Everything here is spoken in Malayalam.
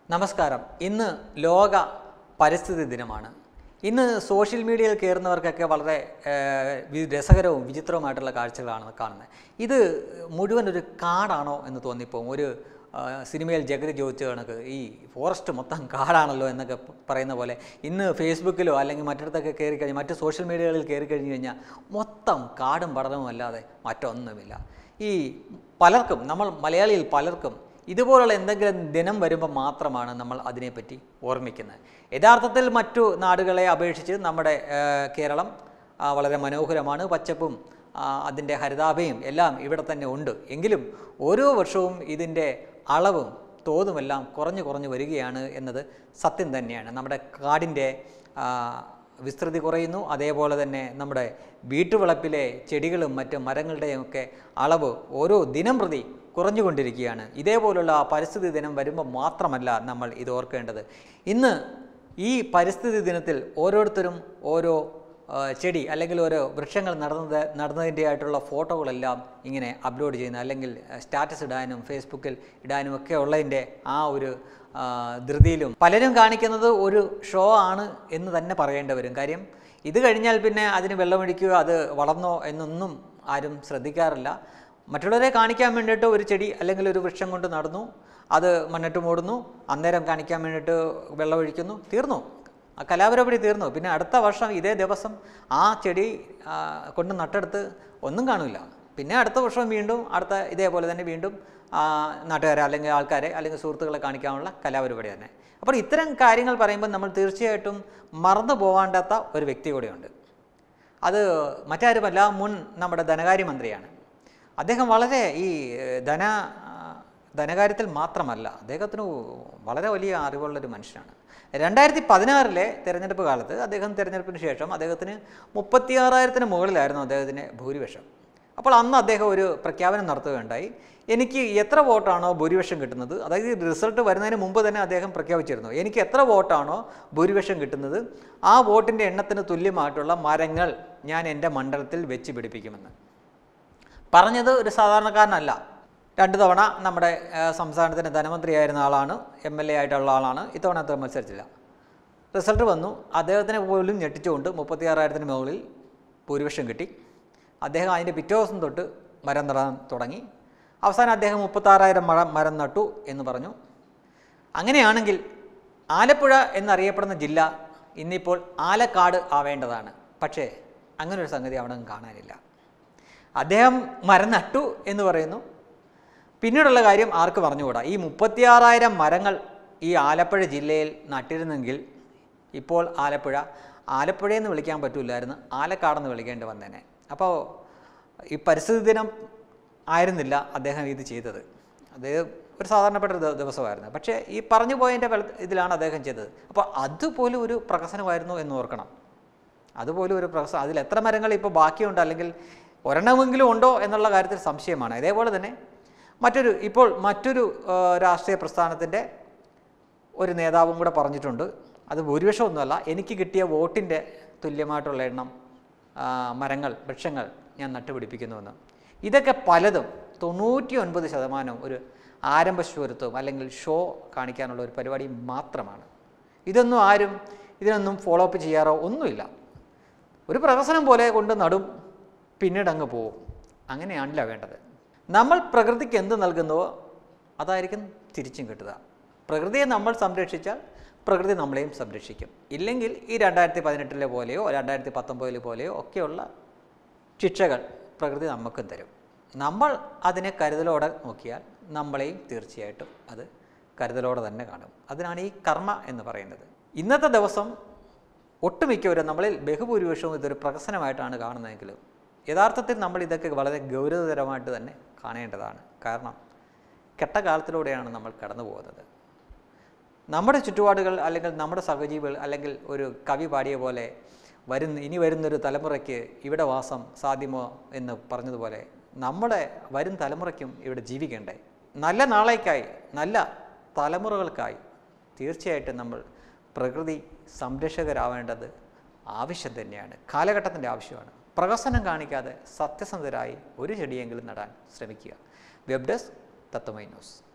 നമസ്കാരം ഇന്ന് ലോക പരിസ്ഥിതി ദിനമാണ് ഇന്ന് സോഷ്യൽ മീഡിയയിൽ കയറുന്നവർക്കൊക്കെ വളരെ ഏഹ്, വി- രസകരവും വിചിത്രവുമായിട്ടുള്ള കാഴ്ചകളാണ് കാണുന്നത് ഇത് മുഴുവൻ ഒരു കാടാണോ എന്ന് തോന്നിപ്പോവും ഒരു ആ, സിനിമയിൽ ജഗതി ചോദിച്ച കണക്ക് ഈ ഫോറസ്റ്റ് മൊത്തം കാടാണല്ലോ എന്നൊക്കെ പ- പറയുന്ന പോലെ ഇന്ന് ഫേസ്ബുക്കിലോ അല്ലെങ്കിൽ മറ്റിടത്തൊക്കെ കയറി കഴിഞ്ഞാൽ മറ്റ് സോഷ്യൽ മീഡിയകളിൽ കയറി കഴിഞ്ഞ് കഴിഞ്ഞാൽ മൊത്തം കാടും പടലവും അല്ലാതെ മറ്റൊന്നുമില്ല ഈ പലർക്കും നമ്മൾ മലയാളിയിൽ പലർക്കും ഇതുപോലുള്ള എന്തെങ്കിലും ദിനം വരുമ്പോൾ മാത്രമാണ് നമ്മൾ അതിനെപ്പറ്റി ഓർമ്മിക്കുന്നത് യഥാർത്ഥത്തിൽ മറ്റു നാടുകളെ അപേക്ഷിച്ച് നമ്മുടെ ഏഹ്, കേരളം ആ, വളരെ മനോഹരമാണ് പച്ചപ്പും ആ, അതിൻ്റെ ഹരിതാഭയും എല്ലാം ഇവിടെ തന്നെ ഉണ്ട് എങ്കിലും ഓരോ വർഷവും ഇതിൻ്റെ അളവും തോതുമെല്ലാം കുറഞ്ഞു കുറഞ്ഞു വരികയാണ് എന്നത് സത്യം തന്നെയാണ് നമ്മുടെ കാടിൻ്റെ ആ, വിസ്തൃതി കുറയുന്നു അതേപോലെ തന്നെ നമ്മുടെ വീട്ടുവളപ്പിലെ ചെടികളും മറ്റ് മരങ്ങളുടെയും ഒക്കെ അളവ് ഓരോ ദിനം പ്രതി കുറഞ്ഞുകൊണ്ടിരിക്കുകയാണ് ഇതേപോലുള്ള പരിസ്ഥിതി ദിനം വരുമ്പോൾ മാത്രമല്ല നമ്മൾ ഇത് ഓർക്കേണ്ടത് ഇന്ന് ഈ പരിസ്ഥിതി ദിനത്തിൽ ഓരോരുത്തരും ഓരോ ആ, ചെടി അല്ലെങ്കിൽ ഓരോ വൃക്ഷങ്ങൾ നടന്നത് നടന്നതിൻ്റെ ആയിട്ടുള്ള ഫോട്ടോകളെല്ലാം ഇങ്ങനെ അപ്ലോഡ് ചെയ്യുന്ന അല്ലെങ്കിൽ സ്റ്റാറ്റസ് ഇടാനും ഫേസ്ബുക്കിൽ ഇടാനും ഒക്കെ ഉള്ളതിൻ്റെ ആ ഒരു ആ, ധൃതിയിലും പലരും കാണിക്കുന്നത് ഒരു ഷോ ആണ് എന്ന് തന്നെ പറയേണ്ടി വരും കാര്യം ഇത് കഴിഞ്ഞാൽ പിന്നെ അതിന് വെള്ളമൊഴിക്കുക അത് വളർന്നോ എന്നൊന്നും ആരും ശ്രദ്ധിക്കാറില്ല മറ്റുള്ളവരെ കാണിക്കാൻ വേണ്ടിയിട്ട് ഒരു ചെടി അല്ലെങ്കിൽ ഒരു വൃക്ഷം കൊണ്ട് നടന്നു അത് മണ്ണിട്ട് മൂടുന്നു അന്നേരം കാണിക്കാൻ വേണ്ടിയിട്ട് വെള്ളമൊഴിക്കുന്നു തീർന്നു ആ കലാപരിപാടി തീർന്നു പിന്നെ അടുത്ത വർഷം ഇതേ ദിവസം ആ ചെടി ആ, കൊണ്ട് നട്ടെടുത്ത് ഒന്നും കാണില്ല പിന്നെ അടുത്ത വർഷം വീണ്ടും അടുത്ത ഇതേപോലെ തന്നെ വീണ്ടും ആ, നാട്ടുകാരെ അല്ലെങ്കിൽ ആൾക്കാരെ അല്ലെങ്കിൽ സുഹൃത്തുക്കളെ കാണിക്കാനുള്ള കലാപരിപാടി തന്നെ അപ്പോൾ ഇത്തരം കാര്യങ്ങൾ പറയുമ്പോൾ നമ്മൾ തീർച്ചയായിട്ടും മറന്നു പോകാണ്ടാത്ത ഒരു വ്യക്തി കൂടെയുണ്ട് അത് മറ്റാരുമല്ല മുൻ നമ്മുടെ ധനകാര്യമന്ത്രിയാണ് അദ്ദേഹം വളരെ ഈ ഏഹ്, ധന ആ, ധനകാര്യത്തിൽ മാത്രമല്ല അദ്ദേഹത്തിന് വളരെ വലിയ അറിവുള്ളൊരു മനുഷ്യനാണ് രണ്ടായിരത്തി പതിനാറിലെ തിരഞ്ഞെടുപ്പ് കാലത്ത് അദ്ദേഹം തിരഞ്ഞെടുപ്പിന് ശേഷം അദ്ദേഹത്തിന് മുപ്പത്തിയാറായിരത്തിന് മുകളിലായിരുന്നു അദ്ദേഹത്തിന് ഭൂരിപക്ഷം അപ്പോൾ അന്ന് അദ്ദേഹം ഒരു പ്രഖ്യാപനം നടത്തുകയുണ്ടായി എനിക്ക് എത്ര വോട്ടാണോ ഭൂരിപക്ഷം കിട്ടുന്നത് അതായത് റിസൾട്ട് വരുന്നതിന് മുമ്പ് തന്നെ അദ്ദേഹം പ്രഖ്യാപിച്ചിരുന്നു എനിക്ക് എത്ര വോട്ടാണോ ഭൂരിപക്ഷം കിട്ടുന്നത് ആ വോട്ടിൻ്റെ എണ്ണത്തിന് തുല്യമായിട്ടുള്ള മരങ്ങൾ ഞാൻ എൻ്റെ മണ്ഡലത്തിൽ വെച്ച് പിടിപ്പിക്കുമെന്ന് പറഞ്ഞത് ഒരു സാധാരണക്കാരനല്ല രണ്ട് തവണ നമ്മുടെ ആ, സംസ്ഥാനത്തിന് ധനമന്ത്രിയായിരുന്ന ആളാണ് എം എൽ എ ആയിട്ടുള്ള ആളാണ് ഇത്തവണ അത്ര മത്സരിച്ചില്ല റിസൾട്ട് വന്നു അദ്ദേഹത്തിനെ പോലും ഞെട്ടിച്ചുകൊണ്ട് മുപ്പത്തിയാറായിരത്തിന് മുകളിൽ ഭൂരിപക്ഷം കിട്ടി അദ്ദേഹം അതിൻ്റെ പിറ്റേ ദിവസം തൊട്ട് മരം നടാൻ തുടങ്ങി അവസാനം അദ്ദേഹം മുപ്പത്താറായിരം മഴ മരം നട്ടു എന്ന് പറഞ്ഞു അങ്ങനെയാണെങ്കിൽ ആലപ്പുഴ എന്നറിയപ്പെടുന്ന ജില്ല ഇന്നിപ്പോൾ ആലക്കാട് ആവേണ്ടതാണ് പക്ഷേ അങ്ങനെ ഒരു സംഗതി അവിടെ ഒന്നും കാണാനില്ല അദ്ദേഹം മരം നട്ടു എന്ന് പറയുന്നു പിന്നീടുള്ള കാര്യം ആർക്ക് പറഞ്ഞുകൂടാ ഈ മുപ്പത്തിയാറായിരം മരങ്ങൾ ഈ ആലപ്പുഴ ജില്ലയിൽ നട്ടിരുന്നെങ്കിൽ ഇപ്പോൾ ആലപ്പുഴ ആലപ്പുഴയെന്ന് വിളിക്കാൻ പറ്റില്ലായിരുന്നു ആലക്കാടെന്ന് വിളിക്കേണ്ടി വന്നേനെ അപ്പോൾ ഈ പരിസ്ഥിതി ദിനം ആയിരുന്നില്ല അദ്ദേഹം ഇത് ചെയ്തത് അത് ഒരു സാധാരണപ്പെട്ട ഒരു ദി- ദിവസമായിരുന്നു പക്ഷേ ഈ പറഞ്ഞു പോയതിൻ്റെ വെള ഇതിലാണ് അദ്ദേഹം ചെയ്തത് അപ്പോൾ അതുപോലും ഒരു പ്രഹസനമായിരുന്നു എന്ന് ഓർക്കണം അതുപോലും ഒരു പ്രഹസനം അതിൽ എത്ര മരങ്ങൾ ഇപ്പോൾ ബാക്കിയുണ്ട് അല്ലെങ്കിൽ ഒരെണ്ണമെങ്കിലും ഉണ്ടോ എന്നുള്ള കാര്യത്തിൽ സംശയമാണ് ഇതേപോലെ തന്നെ മറ്റൊരു ഇപ്പോൾ മറ്റൊരു ആ, രാഷ്ട്രീയ പ്രസ്ഥാനത്തിൻ്റെ ഒരു നേതാവും കൂടെ പറഞ്ഞിട്ടുണ്ട് അത് ഭൂരിപക്ഷമൊന്നുമല്ല എനിക്ക് കിട്ടിയ വോട്ടിൻ്റെ തുല്യമായിട്ടുള്ള എണ്ണം ആ, മരങ്ങൾ വൃക്ഷങ്ങൾ ഞാൻ നട്ടുപിടിപ്പിക്കുന്നുവെന്ന് ഇതൊക്കെ പലതും തൊണ്ണൂറ്റി ഒൻപത് ശതമാനം ഒരു ആരംഭശ്വരത്വം അല്ലെങ്കിൽ ഷോ കാണിക്കാനുള്ള ഒരു പരിപാടി മാത്രമാണ് ഇതൊന്നും ആരും ഇതിനൊന്നും ഫോളോ അപ്പ് ചെയ്യാറോ ഒന്നുമില്ല ഒരു പ്രഹസനം പോലെ കൊണ്ട് നടും പിന്നീട് അങ്ങ് പോവും അങ്ങനെയാണില്ല വേണ്ടത് നമ്മൾ പ്രകൃതിക്ക് എന്ത് നൽകുന്നുവോ അതായിരിക്കും തിരിച്ചും കിട്ടുക പ്രകൃതിയെ നമ്മൾ സംരക്ഷിച്ചാൽ പ്രകൃതി നമ്മളെയും സംരക്ഷിക്കും ഇല്ലെങ്കിൽ ഈ രണ്ടായിരത്തി പതിനെട്ടിലെ പോലെയോ രണ്ടായിരത്തി പത്തൊമ്പതിലെ പോലെയോ ഒക്കെയുള്ള ശിക്ഷകൾ പ്രകൃതി നമുക്കും തരും നമ്മൾ അതിനെ കരുതലോടെ നോക്കിയാൽ നമ്മളെയും തീർച്ചയായിട്ടും അത് കരുതലോടെ തന്നെ കാണും അതിനാണ് ഈ കർമ്മ എന്ന് പറയുന്നത് ഇന്നത്തെ ദിവസം ഒട്ടുമിക്കവരും നമ്മളിൽ ബഹുഭൂരിപക്ഷവും ഇതൊരു പ്രഹസനമായിട്ടാണ് കാണുന്നതെങ്കിലും യഥാർത്ഥത്തിൽ നമ്മൾ ഇതൊക്കെ വളരെ ഗൗരവതരമായിട്ട് തന്നെ കാണേണ്ടതാണ് കാരണം കെട്ടകാലത്തിലൂടെയാണ് നമ്മൾ കടന്നു പോകുന്നത് നമ്മുടെ ചുറ്റുപാടുകൾ അല്ലെങ്കിൽ നമ്മുടെ സഹജീവികൾ അല്ലെങ്കിൽ ഒരു കവി പാടിയ പോലെ വരുന്ന ഇനി വരുന്നൊരു തലമുറയ്ക്ക് ഇവിടെ വാസം സാധ്യമോ എന്ന് പറഞ്ഞതുപോലെ നമ്മുടെ വരും തലമുറയ്ക്കും ഇവിടെ ജീവിക്കണ്ടേ നല്ല നാളേക്കായി നല്ല തലമുറകൾക്കായി തീർച്ചയായിട്ടും നമ്മൾ പ്രകൃതി സംരക്ഷകരാവേണ്ടത് ആവശ്യം തന്നെയാണ് കാലഘട്ടത്തിൻ്റെ ആവശ്യമാണ് പ്രഹസനം കാണിക്കാതെ സത്യസന്ധരായി ഒരു ചെടിയെങ്കിലും നടാൻ ശ്രമിക്കുക വെബ് ഡെസ്ക് തത്വമൈ ന്യൂസ്